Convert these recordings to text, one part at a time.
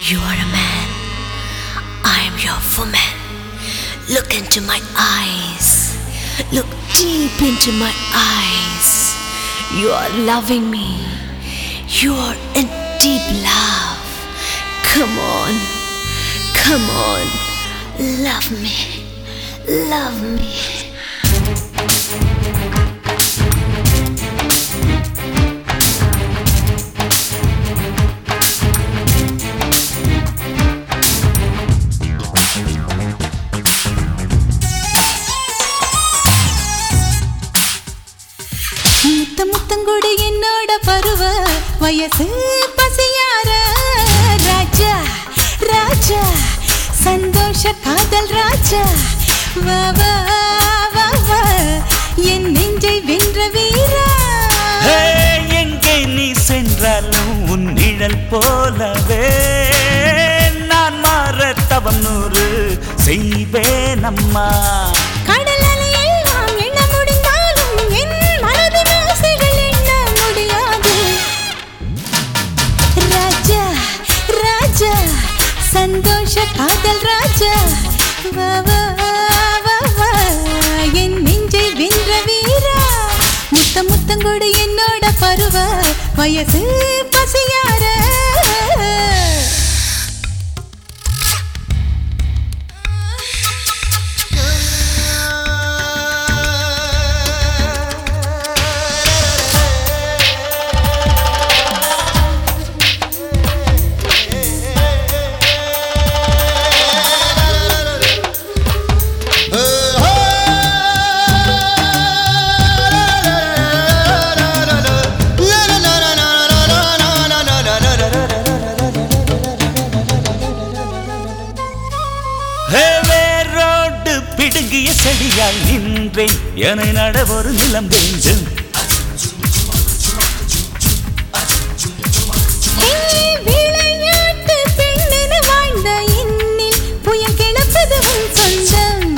You are a man. I am your woman. Look into my eyes. Look deep into my eyes. You are loving me. You are in deep love. Come on. Come on. Love me. Love me. முத்த முத்தங்கொடு என்னோட பருவ வயசு பசியார ராஜா ராஜா சந்தோஷ காதல் ராஜா வா வா வா வா என் நெஞ்சை வென்ற வீரா ஹே, எங்கே நீ சென்றாலும் உன் நிழல் போலவே நான் மாற தவம் நூறு செய்வேன் அம்மா கடல் அலையெல்லாம் எண்ண முடிந்தாலும் என் மனதின் ஆசைகள் எண்ண முடியாது ராஜா ராஜா சந்தோஷ காதல் ராஜா வா வா வா வா என் நெஞ்சை வென்ற வீரா முத்த முத்தங்கொடு என்னோட பருவ வயசு பசியார ஹே, வேரோடு பிடுங்கிய செடியால் நின்றேன் என நட ஒரு நிலம் வேண்டும் ஏய், விளையாட்டு பெண்ணென வாழ்ந்த என்னில் புயல் கிளப்பது உன் சொந்தம்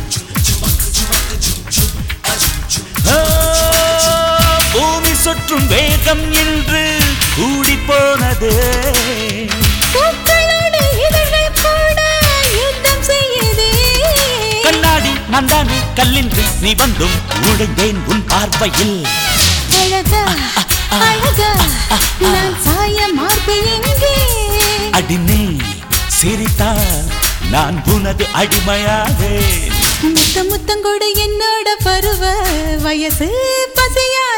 ஆ, பூமி சுற்றும் வேகம் என்று கூடி போனது பூக்களோடு இதழ்கள் கூட யுத்தம் செய்யுதே கண்ணாடி நான் தானே கல்லின்றி நீ வந்தும் உடைந்தேன் உன் பார்வையில் அழகா அழகா நான் சாய மார்பு எங்கே அடினே சிரித்தால் நான் உனது அடிமையாவேன் முத்த முத்தங்கொடு என்னோட பருவ வயசு பசியார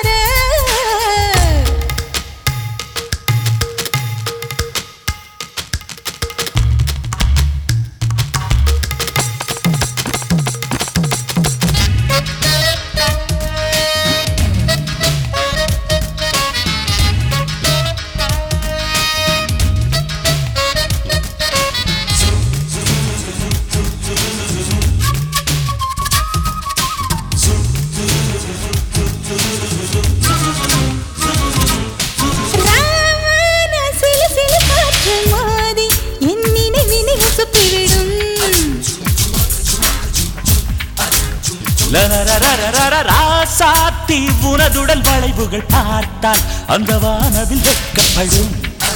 ராவண சிலு சிலு காற்று மோதி என் நினைவினை உசுப்பிவிடும் லரரரரரர, ராசாத்தி உனதுடல் வளைவுகள் பார்த்தால் அந்த வானவில் வெட்கப்படும்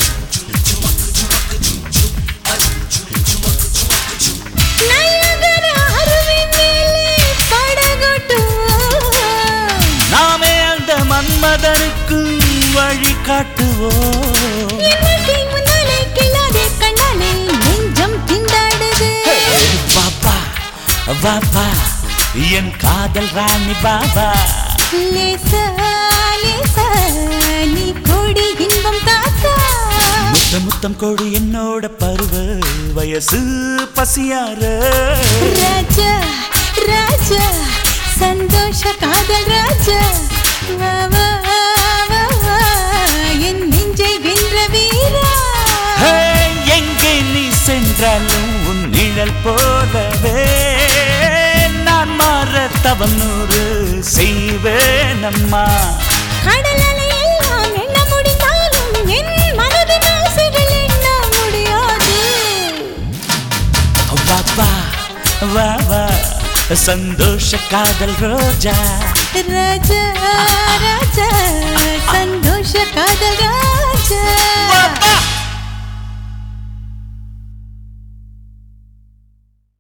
நயகர அருவின் மேலே படகோட்டுவோம். நாமே அந்த மன்மதனுக்கு வழி காட்டுவோம் என்னை முன்னாலே கிள்ளாதே கண்ணாலே நெஞ்சம் திண்டாடுது. பாப்பா பாப்பா என் காதல் ராணி பாபா லேசா, லேசா, நீ கோடி இன்பம் தாத்தா. முத்தம் முத்தம் கோடி என்னோட பருவ வயசு பசியார ராஜா, ராஜா, சந்தோஷ காதல் ராஜா வா, வா, வா, வா, என் நெஞ்சை வென்ற வீரா ஹே, எங்கே நீ சென்றாலும் உன் நிழல் போலவே நான் மாற தவம் நூறு செய்வேன் அம்மா கடல் அலையெல்லாம் எண்ண முடிந்தாலும் என் மனதின் ஆசைகள் எண்ண முடியாது பாப்பா வா வா சந்தோஷ காதல் ரோஜா ராஜா ராஜா சந்தோஷ காதல் ராஜா பாப்பா